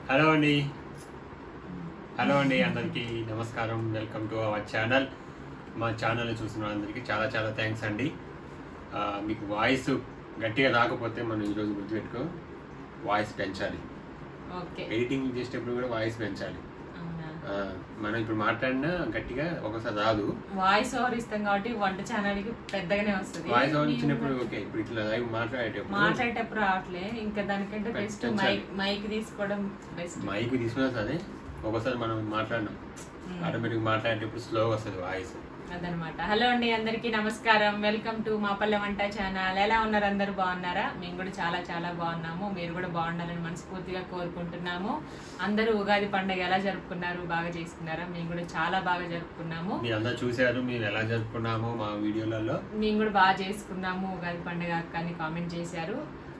Hello అండి hello అండి అందరికీ నమస్కారం వెల్కమ్ టు అవర్ ఛానల్ మా ఛానల్ చూసిన అందరికీ చాలా చాలా థ్యాంక్స్ అండి ఆ, మీకు వాయిస్ గట్టిగా రాకపోతే మనం ఈరోజు గుర్తుపెట్టుకో వాయిస్ పెంచాలి ఓకే ఎడిటింగ్ చేసేటప్పుడు కూడా వాయిస్ పెంచాలి అవునా ఆ, మనం ఇప్పుడు మాట్లాడినా గట్టిగా ఒకసారి రాదు వాయిస్ ఓవర్ ఇస్తాం కాబట్టి వంట ఛానల్ కి పెద్దగానే వస్తుంది వాయిస్ ఓవర్ ఇచ్చినప్పుడు ఓకే ఇప్పుడు ఇట్లా లైవ్ మాట్లాడేటప్పుడు మాట్లాడేటప్పుడు రావట్లే ఇంకా దానికంటే బెస్ట్ పెంచాలి. మైక్ మైక్ తీసుకోవడం బెస్ట్ మైక్ తీసుకున్నా సరే ఒకసారి మనం మాట్లాడినాం ఆటోమేటిక్ మాట్లాడేటప్పుడు స్లోగా వస్తుంది వాయిస్ అదనమాట హలో అండి అందరికీ నమస్కారం వెల్కమ్ టు మా పల్లె వంట ఛానల్ ఎలా ఉన్నారు అందరూ బాగున్నారా మేము కూడా చాలా చాలా బాగున్నాము మీరు కూడా బాగుండాలని మనస్ఫూర్తిగా కోరుకుంటున్నాము అందరూ ఉగాది పండుగ ఎలా జరుపుకున్నారు బాగా చేసుకున్నారా మేము కూడా చాలా బాగా జరుపుకున్నాము మీరు అందరు చూసారు మీరు ఎలా జరుపుకున్నామో మా వీడియోలలో మేము కూడా బాగా చేసుకున్నాము ఉగాది పండుగ అక్క అని కామెంట్ చేశారు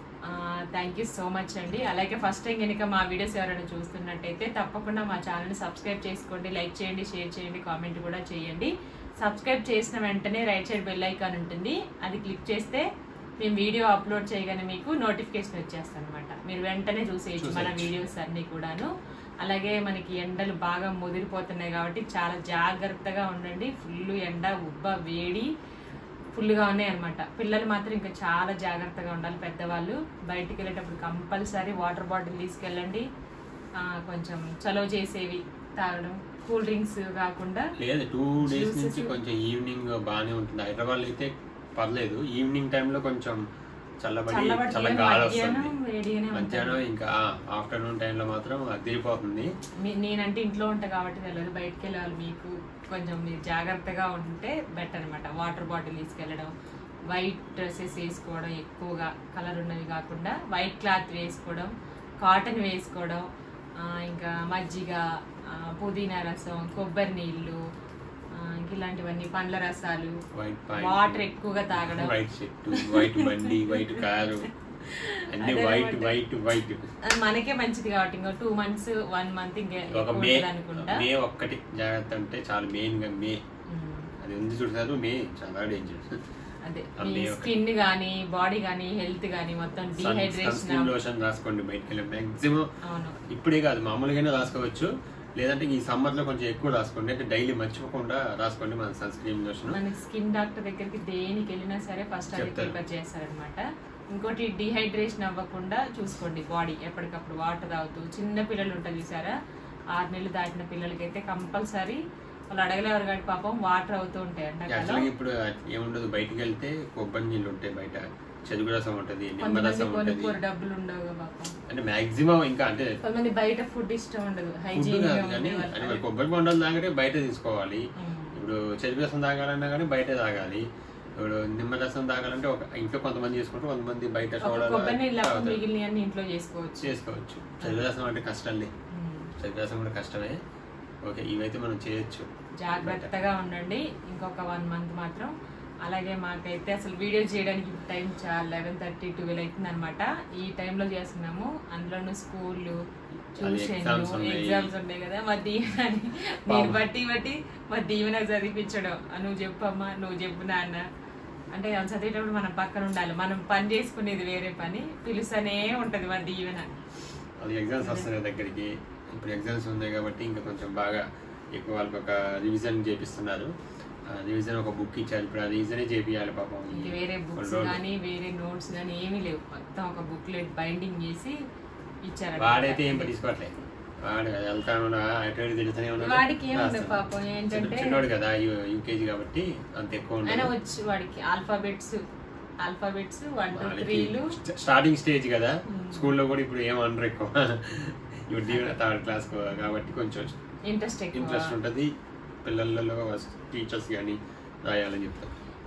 థ్యాంక్ యూ సో మచ్ అండి అలాగే ఫస్ట్ టైం కనుక మా వీడియోస్ ఎవరైనా చూస్తున్నట్టయితే తప్పకుండా మా ఛానల్ని సబ్స్క్రైబ్ చేసుకోండి లైక్ చేయండి షేర్ చేయండి కామెంట్ కూడా చేయండి సబ్స్క్రైబ్ చేసిన వెంటనే రైట్ సైడ్ బెల్ ఐకాన్ ఉంటుంది అది క్లిక్ చేస్తే మేము వీడియో అప్లోడ్ చేయగానే మీకు నోటిఫికేషన్ వచ్చేస్తుంది అనమాట మీరు వెంటనే చూసేయచ్చు మన చూసేయచ్చు. వీడియోస్ అన్ని కూడాను అలాగే మనకి ఎండలు బాగా ముదిరిపోతున్నాయి కాబట్టి చాలా జాగ్రత్తగా ఉండండి ఫుల్ ఎండ ఉబ్బ వేడి ఫుల్గా ఉన్నాయి అనమాట పిల్లలు మాత్రం ఇంకా చాలా జాగ్రత్తగా ఉండాలి పెద్దవాళ్ళు బయటికి వెళ్ళేటప్పుడు కంపల్సరీ వాటర్ బాటిల్ తీసుకెళ్ళండి ఆ, కొంచెం చలవ చేసేవి తాగడం కూల్ డ్రింక్స్ కాకుండా లేదు టూ డేస్ Juices. నుంచి కొంచెం ఈవినింగ్ బాగానే ఉంటుంది హైదరాబాద్ అయితే పర్లేదు ఈవినింగ్ టైంలో కొంచెం చల్లబడి చల్లబడి చల్ల గాలి మధ్యాహ్నం వస్తుంది వేడిగానే మధ్యాహ్నం ఉంటుంది ఇంకా ఆఫ్టర్నూన్ టైంలో మాత్రం అదిరిపోతుంది మీ- నేనంటే ఇంట్లో ఉంటా కాబట్టి తెలియదు బయటికి వెళ్ళాలి మీకు కొంచెం మీరు జాగ్రత్తగా ఉంటే బెటర్ అనమాట వాటర్ బాటిల్ తీసుకెళ్ళడం వైట్ డ్రెస్సెస్ వేసుకోవడం ఎక్కువగా కలర్ ఉన్నవి కాకుండా వైట్ క్లాత్ వేసుకోవడం కాటన్ వేసుకోవడం ఆ, ఇంకా మజ్జిగ ఆ, పుదీనా రసం కొబ్బరి నీళ్ళు ఆ, ఇంక ఇలాంటివన్నీ పండ్ల రసాలు వైట్ వాటర్ ఎక్కువగా తాగడం వైట్ షర్ట్ వైట్ బండి వైట్ కారు అన్ని అదే వైట్ అన్నమాట. వైట్ వైట్ అది మనకే మంచిది కాబట్టి ఇంకా టూ మంత్స్ వన్ మంత్ ఇంకా ఒక ఎక్కువ మే ఉంటుంది అనుకుంటా మే ఒక్కటి జాగ్రత్త అంటే చాలా మెయిన్ గా మే ఉమ్. అది ఉంది చూసారు మే చాలా డేంజర్ అదే ఆ మీ మే ఒకటి. స్కిన్ గానీ బాడీ గానీ హెల్త్ గానీ మొత్తం సన్ డిహైడ్రేషన్ స్క్రీన్ లోషన్ రాసుకోండి బయటకు వెళ్ళి మాక్సిమం అవును ఇప్పుడే కాదు మామూలుగానే రాసుకోవచ్చు లేదంటే ఈ సమ్మర్ లో కొంచెం ఎక్కువ రాసుకోండి అంటే డైలీ మర్చిపోకుండా రాసుకోండి మన సన్ స్క్రీన్ లోషన్ మనకి స్కిన్ డాక్టర్ దగ్గరికి దేనికి వెళ్ళినా సరే ఫస్ట్ అది చెప్తారు. ప్రిపేర్ చేస్తారనమాట ఇంకోటి డిహైడ్రేషన్ అవ్వకుండా చూసుకోండి బాడీ ఎప్పటికప్పుడు వాటర్ తాగుతూ చిన్న పిల్లలు ఉంటారు చూసారా ఆరు నెలలు దాటిన పిల్లలకైతే కంపల్సరీ వాళ్ళు అడగలేవారు కానీ పాపం వాటర్ అవుతూ ఉంటాయి ఎండాకాలం యాక్చువల్గా ఇప్పుడు ఏముండదు బయటికి వెళ్తే కొబ్బరి నీళ్ళు ఉంటాయి బయట చెరుకు రసం ఉంటుంది కొంతమంది నిమ్మరసం ఉంటుంది కొనుక్కోరు డబ్బులు ఉండవు కదా పాపం అంటే మాక్సిమం ఇంకా అంటే కొంతమంది బయట ఫుడ్ ఇష్టం ఉండదు ఫుడ్ హైజీన్ గా కాదు కానీ ఉండే అంటే మరి వాళ్ళు కొబ్బరి బొండాలు తాగితే బయట తీసుకోవాలి ఉమ్. ఇప్పుడు చెరుకు రసం తాగాలన్నా కానీ బయట తాగాలి ఇప్పుడు నిమ్మరసం తాగాలంటే ఒక ఇంట్లో కొంతమంది చేసుకుంటారు కొంతమంది బయట ఒక సోడాలు కొబ్బరి నీళ్ళు అప్పుడు తాగుతారు. మిగిలిన అన్ని ఇంట్లో చేసుకోవచ్చు చేసుకోవచ్చు చెరుకు రసం అంటే కష్టంలే ఉమ్. చెరుకు రసం కూడా కష్టమే ఓకే ఇవైతే మనం చేయొచ్చు జాగ్రత్తగా ఉండండి ఇంకొక వన్ మంత్ మాత్రం అలాగే మాకైతే అసలు వీడియో చేయడానికి టైం చాలా లెవెన్ థర్టీ ట్వెల్వ్ అవుతుంది అనమాట ఈ టైంలో చేస్తున్నాము అందులోనూ స్కూళ్ళు ట్యూషన్ exams ఉన్నాయి. ఎగ్జామ్స్ ఉన్నాయి కదా మా దీవెనని నేను బట్టి బట్టి మా దీవెన చదివించడం "ఆ, నువ్వు చెప్పమ్మా నువ్వు చెప్పు నాన్న అంటే వాళ్ళు చదివేటప్పుడు మనం పక్కన ఉండాలి మనం పని చేసుకునేది వేరే పని పిలుస్తూనే ఉంటది మా దీవెన అది ఎగ్జామ్స్ వస్తున్నాయి దగ్గరికి ఇప్పుడు ఎగ్జామ్స్ ఉన్నాయి కాబట్టి ఇంకా కొంచెం బాగా ఎక్కువ వాళ్ళకి ఒక రివిజన్ చేపిస్తున్నారు రివిజన్ ఒక బుక్ ఇచ్చారు ఇప్పుడు ఆ రివిజనే చేపియాలి పాపం ఈ ఇంక వేరే కొన్ని బుక్స్ రోజులు. కానీ వేరే నోట్స్ కానీ ఏమీ లేవు మొత్తం ఒక బుక్లెట్ బైండింగ్ చేసి ఇచ్చారు వాడైతే ఏం పట్టించుకోవట్లేదు వాడు వెళ్తాను అటు ఇటు తిరుగుతూనే ఉన్నాడు వాడికి ఏముంది రాస్తాడు. పాపం ఏంటంటే చిన్న- చిన్నోడు కదా యూకేజీ కాబట్టి అంత ఎక్కువ ఆయన ఉండదు వచ్చి వాడికి ఆల్ఫాబెట్స్ ఆల్ఫాబెట్స్ వన్ టూ వాళ్ళకి త్రీలు స్టార్టింగ్ స్టేజ్ కదా Hmm. స్కూల్లో కూడా ఇప్పుడు ఏమనరు ఎక్కువ ఇప్పుడు దీవెన థర్డ్ క్లాస్ కాబట్టి కొంచెం ఇంట్రెస్ట్ ఎక్కువ ఇంట్రెస్ట్ ఉంటుంది పిల్లలలో టీచర్స్ కానీ రాయాలని చెప్తారు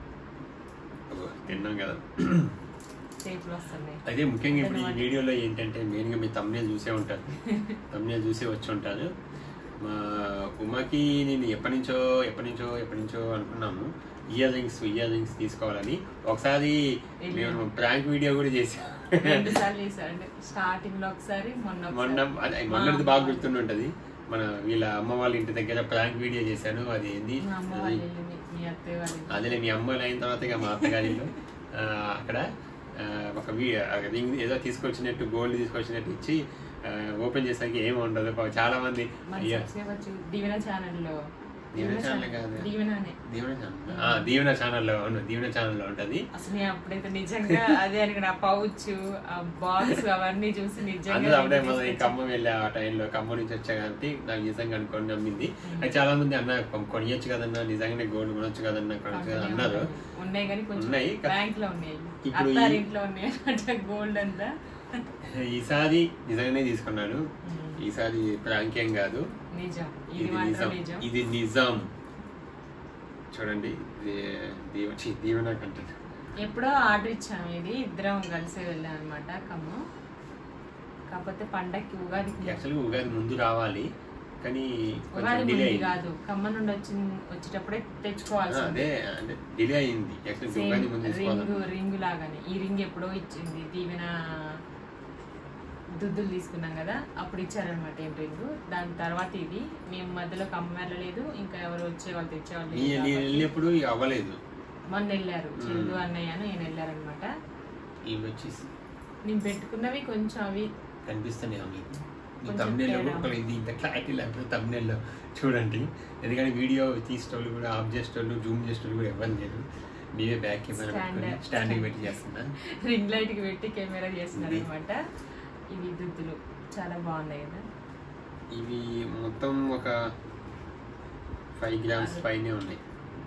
అబ్బో, తిన్నాం కదా చేతులు వస్తున్నాయి అయితే ముఖ్యంగా ఇప్పుడు ఈ వీడియోలో ఏంటంటే మెయిన్గా మీ తమ్నేల్ చూసే ఉంటారు తమ్నేల్ చూసే వచ్చి ఉంటారు మా ఉమాకి నేను ఎప్పటి నుంచో ఎప్పటి నుంచో ఎప్పటి నుంచో అనుకున్నాము ఇయర్ రింగ్స్ ఇయర్ రింగ్స్ తీసుకోవాలని ఒకసారి మేము ప్రాంక్ వీడియో కూడా చేసాం రెండు సార్లు చేశారు స్టార్టింగ్ లో ఒకసారి మొన్న మొన్న ఒకసారి. అదే మొన్నది బాగా గుర్తుండుంటది మన వీళ్ళ అమ్మ వాళ్ళ ఇంటి దగ్గర ప్రాంక్ వీడియో చేశాను అది ఏంది మా అమ్మ వాళ్ళ ఇల్లు, మీ- మీ అత్తయ్య వాళ్ళ ఇల్లు. అదే మీ అమ్మాయిలు అయిన తర్వాత ఇక మా అత్తగారి ఇల్లు ఆ, అక్కడ ఆ, ఒక వీ- రింగ్ ఏదో తీసుకొచ్చినట్టు గోల్డ్ తీసుకొచ్చినట్టు ఇచ్చి ఓపెన్ చేసాక ఏమి ఉండదు పాపం చాలా మంది మన అయ్యా సబ్స్క్రైబ్ దీవెన ఛానల్లో దీవెన ఛానల్ కాదు. దీవెననే దీవెన ఛానల్ ఆ, దీవెన ఛానల్లో అవును దీవెన ఛానల్లో ఉంటుంది అసలు నేను అప్పుడైతే నిజంగా అదే అనుకున్నా ఆ పౌచ్ ఆ బాక్స్ అవన్నీ చూసి నిజంగా అందులో అప్పుడే నేను మనం తీసుకొచ్చి- ఖమ్మం వెళ్ళే ఆ టైంలో ఖమ్మం నుంచి వచ్చా కాబట్టి నాకు నిజంగా అనుకోని నమ్మింది అది చాలా మంది అన్న కొ- కొనియొచ్చు కదన్నా నిజంగానే గోల్డ్ కొనొచ్చు కదన్నా కొనొచ్చు కదా అన్నారు ఉన్నాయి కానీ కొంచెం ఉన్నాయి. బ్యాంక్ లో ఉన్నాయి ఇప్పుడు ఈ- అత్తారింట్లో ఉన్నాయి అంటే గోల్డ్ అంతా ఈసారి నిజంగానే తీసుకున్నాను ఈసారి ప్రాంక్యం కాదు నిజం ఇది ఇది మాత్రం నిజం నిజం ఇది నిజం చూడండి ఇది దీవ ఛీ, దీవెన కంటెంట్ ఎప్పుడో ఆర్డర్ ఇచ్చాము ఇది ఇద్దరం కలిసి వెళ్ళాం అనమాట ఖమ్మం కాకపోతే పండక్కి ఉగాదికి యాక్చువల్గా ఉగాది ముందు రావాలి కానీ కొంచెం ఉగాది డిలే ముందు అయింది కాదు ఖమ్మం నుండి వచ్చి వచ్చేటప్పుడే ఆ, తెచ్చుకోవాల్సింది అదే అంటే డిలే అయింది యాక్చువల్గా ఉగాది ముందు రింగ్ తీసుకోవాలి రింగ్ లాగానే ఈ రింగ్ ఎప్పుడో ఇచ్చింది దీవెన దుద్దులు తీసుకున్నాం కదా అప్పుడు ఇచ్చారనమాట ఏం రింగ్ దాని తర్వాత ఇది మేము మధ్యలో ఖమ్మం వెళ్ళలేదు ఇంకా ఎవరు వచ్చేవాళ్ళు తెచ్చేవాళ్ళు నీ- లేరు నేను కాబట్టి వెళ్ళినప్పుడు ఇవి అవ్వలేదు మొన్న వెళ్ళారు చందు అన్నయ్యను నేను వెళ్ళారనమాట ఇవి వచ్చేసి నేను పెట్టుకున్నవి కొంచెం అవి కనిపిస్తున్నాయి మీకు మీ కొంచెం తమ్నేల్లో తేడా. ఒక ఇది ఇంత క్లారిటీ లేకపోతే తమ్నేల్లో చూడండి ఎందుకంటే వీడియో తీసేటోళ్ళు కూడా ఆఫ్ చేసేటోళ్ళు జూమ్ చేసేటోళ్ళు కూడా ఎవరు లేరు మీరే బ్యాక్ కెమెరా పెట్టుకొని Standard. స్టాండింగ్ పెట్టి చేస్తున్నా రింగ్ లైట్ కి పెట్టి కెమెరా చేస్తున్నారు అనమాట ఇవి దుద్దులు చాలా బాగున్నాయి కదా ఇవి మొత్తం ఒక ఫైవ్ గ్రామ్స్ పైనే ఉన్నాయి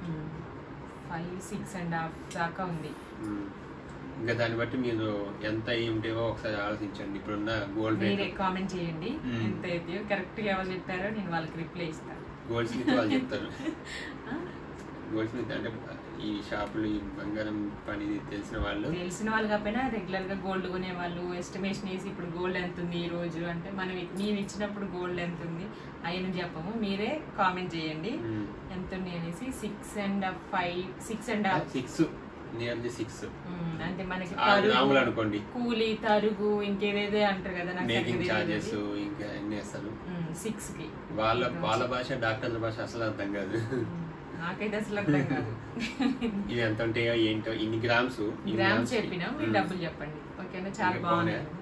ఫైవ్ సిక్స్ అండ్ హాఫ్ దాకా ఉంది మ్మ్. ఇంకా దాన్ని బట్టి మీరు ఎంత అయి ఉంటేవో ఒకసారి ఆలోచించండి ఇప్పుడున్న గోల్డ్ మీరే రేట్ కామెంట్ చేయండి మ్మ్. ఎంత అయితే కరెక్ట్ గా ఎవరు చెప్పారో నేను వాళ్ళకి రిప్లై ఇస్తాను గోల్డ్ స్మిత్ వాళ్ళు చెప్తారు ఆ? గోల్డ్ స్మిత్ అంటే ఈ షాపులు ఈ బంగారం పని తెలిసిన వాళ్ళు తెలిసిన వాళ్ళు కాకపోయినా రెగ్యులర్ గా గోల్డ్ కొనే వాళ్ళు ఎస్టిమేషన్ వేసి ఇప్పుడు గోల్డ్ ఎంత ఉంది ఈ రోజు అంటే మనం ఇ- మేము ఇచ్చినప్పుడు గోల్డ్ ఎంత ఉంది అయ్యని చెప్పము మీరే కామెంట్ చేయండి మ్మ్. ఎంత ఉంది అనేసి six and five six and half six nearly six అంటే మనకి ఆరు తరుగు, గ్రాములు అనుకోండి కూలి తరుగు ఇంకేదేదో అంటారు కదా నాకు మేకింగ్ ఛార్జెస్ ఇంకా ఎన్ని వేస్తారు సిక్స్ కి వాళ్ళ వాళ్ళ భాష డాక్టర్ల భాష అసలు అర్థం కాదు మ్మ్. నాకైతే అసలు అర్థం కాదు ఇవి ఎంత ఉంటాయో ఏంటో ఇన్ని గ్రామ్స్ ఇన్ని గ్రామ్ grams కి. చెప్పినా మీరు మ్మ్. డబ్బులు చెప్పండి ఓకేనా చాలా ఇంకా బాగుంది బాగున్నాయా?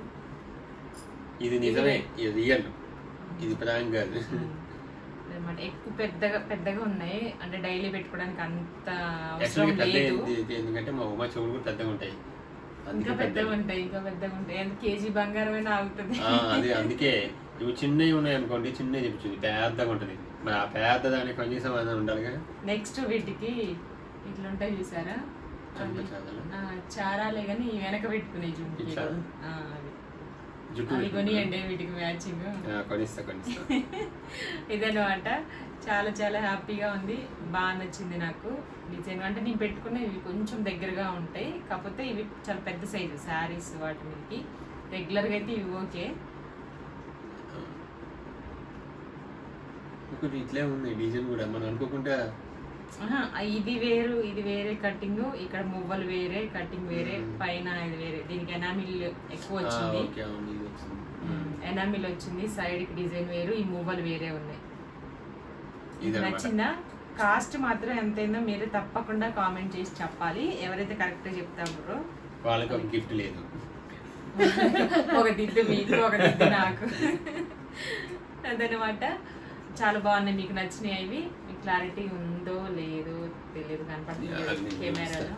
ఇది నిజమే ఇది రియల్ ఇది ప్రాంక్ కాదు అనమాట ఎక్కువ పెద్దగా పెద్దగా ఉన్నాయి అంటే డైలీ పెట్టుకోవడానికి అంత అవసరం యాక్చువల్గా పెద్ద లేదు ఏంది- ఇది ఎందుకంటే మా ఉమా చెవులు కూడా పెద్దగా ఉంటాయి ఇంకా అందుకే పెద్దగా పెద్దగా ఉంటాయి ఇంకా పెద్దగా ఉంటాయి ఎంత కేజీ బంగారమైనా ఆగుతుంది ఆ, అదే అందుకే ఇవి చిన్నవి ఉన్నాయి అనుకోండి చిన్నవి చెప్పింది పెద్దగా ఉంటుంది మరి ఆ పెద్ద దానికి కనీసం అది ఉండాలి కదా నెక్స్ట్ వీటికి ఇట్లా ఉంటాయి చూసారా చంప అవి చాదలు. ఆ, చారాలే కానీ వెనక పెట్టుకునే జుంకి ఇట్లా? అవి జుట్టు అవి పెట్టుకుంటా. కొనియండి వీటికి మ్యాచింగ్ ఆ, కొనిస్తా కొనిస్తా ఇదనమాట చాలా చాలా హ్యాపీగా ఉంది బాగా నచ్చింది నాకు డిజైన్ అంటే నేను పెట్టుకున్న ఇవి కొంచెం దగ్గరగా ఉంటాయి కాకపోతే ఇవి చాలా పెద్ద సైజు శారీస్ వాటి మీదకి రెగ్యులర్గా అయితే ఇవి ఓకే ఒకటి ఇట్లే ఉంది డిజైన్ కూడా మనం అనుకోకుండా ఆహా, ఇది వేరు ఇది వేరే కటింగ్ ఇక్కడ మువ్వలు వేరే కటింగ్ వేరే మ్మ్. పైన ఇది వేరే దీనికి ఎనామిల్ ఎక్కువ ఆ, వచ్చింది ఓకే అవును ఇది వచ్చింది ఎనామిల్ వచ్చింది సైడ్ కి డిజైన్ వేరు ఈ మువ్వలు వేరే ఉన్నాయి ఇది అన్నమాట. నచ్చిందా కాస్ట్ మాత్రం ఎంతైందో మీరే తప్పకుండా కామెంట్ చేసి చెప్పాలి ఎవరైతే కరెక్ట్ చెప్తారో వాళ్ళకి ఒక గిఫ్ట్ లేదు ఒక దిద్దు మీకు ఒక దిద్దు నాకు అదనమాట చాలా బాగున్నాయి మీకు నచ్చినాయి అవి మీకు క్లారిటీ ఉందో లేదో తెలియదు అది కనపడుతుంది నేను కెమెరాలో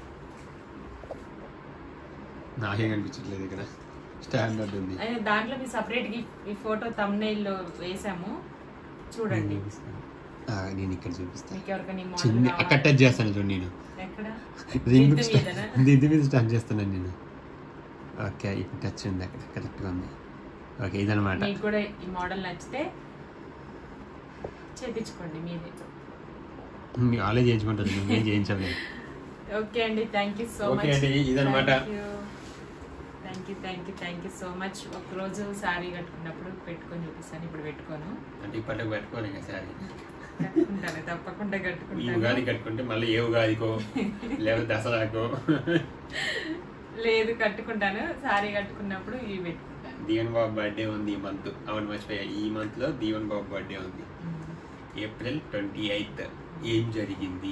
నాకేం కనిపించట్లేదు ఇక్కడ స్టాండర్డ్ ఉంది అయినా దాంట్లో మీ సపరేట్ ఈ ఫోటో తమ్నైల్లో వేసాము చూడండి ఆ, నేను ఇక్కడ చూపిస్తాను మీకు ఎవరికైనా ఈ చిన్న మోడల్ అక్కడ టచ్ చేస్తాను చూడు నేను ఎక్కడ రింగ్ దిద్దు మీదనా? దిద్దు మీద స్టార్ట్ చేస్తున్నాను నేను ఓకే ఇప్పుడు టచ్ ఉంది అక్కడ కరెక్ట్గా ఉంది ఓకే ఇదనమాట మీకు కూడా ఈ మోడల్ నచ్చితే చేపించుకోండి మీరే మీ వాళ్ళే చేయించుకుంటారు మేము చేయించలేదు ఓకే అండి thank you so okay much అండి, ఇదన్నమాట. Thank you thank you thank you so much ఒకరోజు శారీ కట్టుకున్నప్పుడు పెట్టుకొని చూపిస్తాను ఇప్పుడు పెట్టుకోను అంటే ఇప్పటికి పెట్టుకోను ఇంకా సారీ కట్టుకుంటాను తప్పకుండా ఈ కట్టుకుంటాను ఉగాది కట్టుకుంటే మళ్ళీ ఏ ఉగాదికో లేకపోతే దసరాకో లేదు కట్టుకుంటాను శారీ కట్టుకున్నప్పుడు ఇవి పెట్టుకుంటాను దీవెన్ బాబు బర్త్డే ఉంది ఈ మంత్ అవును మర్చిపోయా ఈ మంత్ లో దీవెన్ బాబు బర్త్డే ఉంది ఏప్రిల్ ట్వంటీ ఎయిత్ ఏం జరిగింది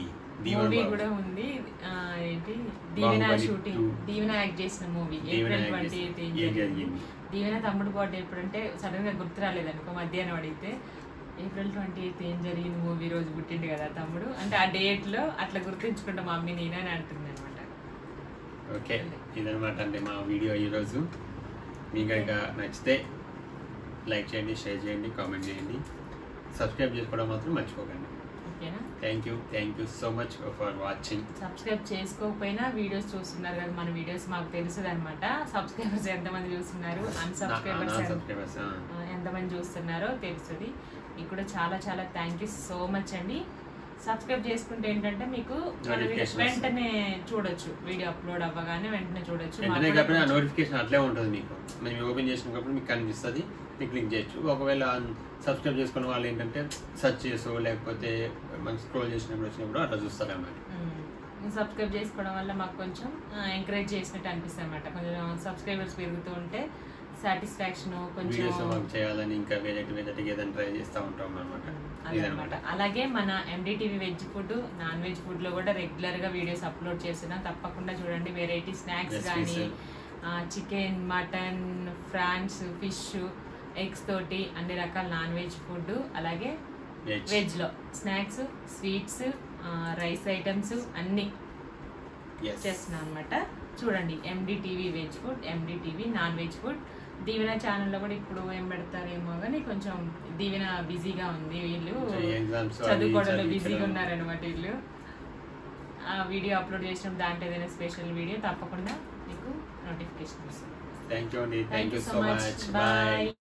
దీవెన మూవీ బాబు. కూడా ఉంది ఆ, ఏంటి Deevena Baahubali shooting two. Deevena act చేసిన movie Deevena April act twenty చేసిన- ఎయిత్ ఏం జరిగింది దీవెన తమ్ముడు బర్త్డే ఎప్పుడంటే సడన్ గా గుర్తు రాలేదనుకో మధ్యాహ్నం అడిగితే ఏప్రిల్ ట్వంటీ ఎయిత్ ఏం జరిగింది మూవీ రోజు పుట్టిండు కదా తమ్ముడు అంటే ఆ డేట్ లో అట్లా గుర్తుంచుకుంటా మమ్మీ నేనని అంటుంది అనమాట ఓకే ఇదనమాట అండి మా వీడియో ఈరోజు మీకు కనుక నచ్చితే లైక్ చేయండి షేర్ చేయండి కామెంట్ చేయండి సబ్స్క్రైబ్ చేసుకోవడం మాత్రం మర్చిపోకండి ఓకేనా thank you thank you so much for watching subscribe చేసుకోకపోయినా వీడియోస్ చూస్తున్నారు కదా మన వీడియోస్ మాకు తెలుస్తుంది అనమాట సబ్స్క్రైబర్స్ ఎంతమంది చూస్తున్నారు అన్సబ్స్క్రైబర్స్ సబ్స్క్రైబర్స్ ఎంతమంది చూస్తున్నారో తెలుస్తుంది మీకు కూడా చాలా చాలా థ్యాంక్ యూ సో మచ్ అండి సబ్స్క్రైబ్ చేసుకుంటే ఏంటంటే మీకు మన వీడియో Notification వెంటనే చూడొచ్చు వీడియో అప్లోడ్ అవ్వగానే వెంటనే చూడొచ్చు మాకు వెంటనే కూడా కాకపోతే ఆ కొంచెం- నోటిఫికేషన్ అట్లే ఉంటుంది మీకు మేము ఓపెన్ చేసినప్పుడు మీకు కనిపిస్తుంది మీకు క్లిక్ చేయొచ్చు ఒకవేళ సబ్స్క్రైబ్ చేసుకున్న వాళ్ళు ఏంటంటే సెర్చ్ చేసో లేకపోతే మనం స్క్రోల్ చేసినప్పుడు వచ్చినప్పుడు అట్లా చూస్తారు అన్నమాట మ్మ్. సబ్స్క్రైబ్ చేసుకోవడం వల్ల మాకు కొంచెం ఎంకరేజ్ చేసినట్టు అనిపిస్తుంది అనమాట కొంచెం సబ్స్క్రైబర్స్ పెరుగుతూ ఉంటే సాటిస్ఫాక్షన్ కొంచెం వీడియోస్ మాకు చేయాలని ఇంకా వేరే వేరే ఏదైనా ట్రై చేస్తూ ఉంటాం అనమాట అదనమాట ఇదనమాట అలాగే మన NDTV veg food non veg food లో కూడా రెగ్యులర్ గా వీడియోస్ అప్లోడ్ చేస్తున్నాం తప్పకుండా చూడండి వెరైటీ స్నాక్స్ Recipes. కానీ chicken mutton prawns fish eggs తోటి అన్ని రకాల నాన్ వెజ్ ఫుడ్ అలాగే వెజ్ వెజ్ లో స్నాక్స్ స్వీట్స్ రైస్ ఐటమ్స్ అన్ని ఎస్ చేస్తున్నాం అనమాట చూడండి NDTV veg food NDTV non veg food Deevena ఛానల్లో కూడా ఇప్పుడు ఏం పెడతారేమో కానీ కొంచెం దీవెన బిజీగా ఉంది వీళ్ళు ఎగ్జామ్స్ చదువుకోవడంలో బిజీగా ఉన్నారనమాట వీళ్ళు ఆ వీడియో అప్లోడ్ చేసినప్పుడు దాంట్లో ఏదైనా స్పెషల్ వీడియో తప్పకుండా మీకు నోటిఫికేషన్ వస్తుంది థ్యాంక్ యూ అండి thank you so much bye bye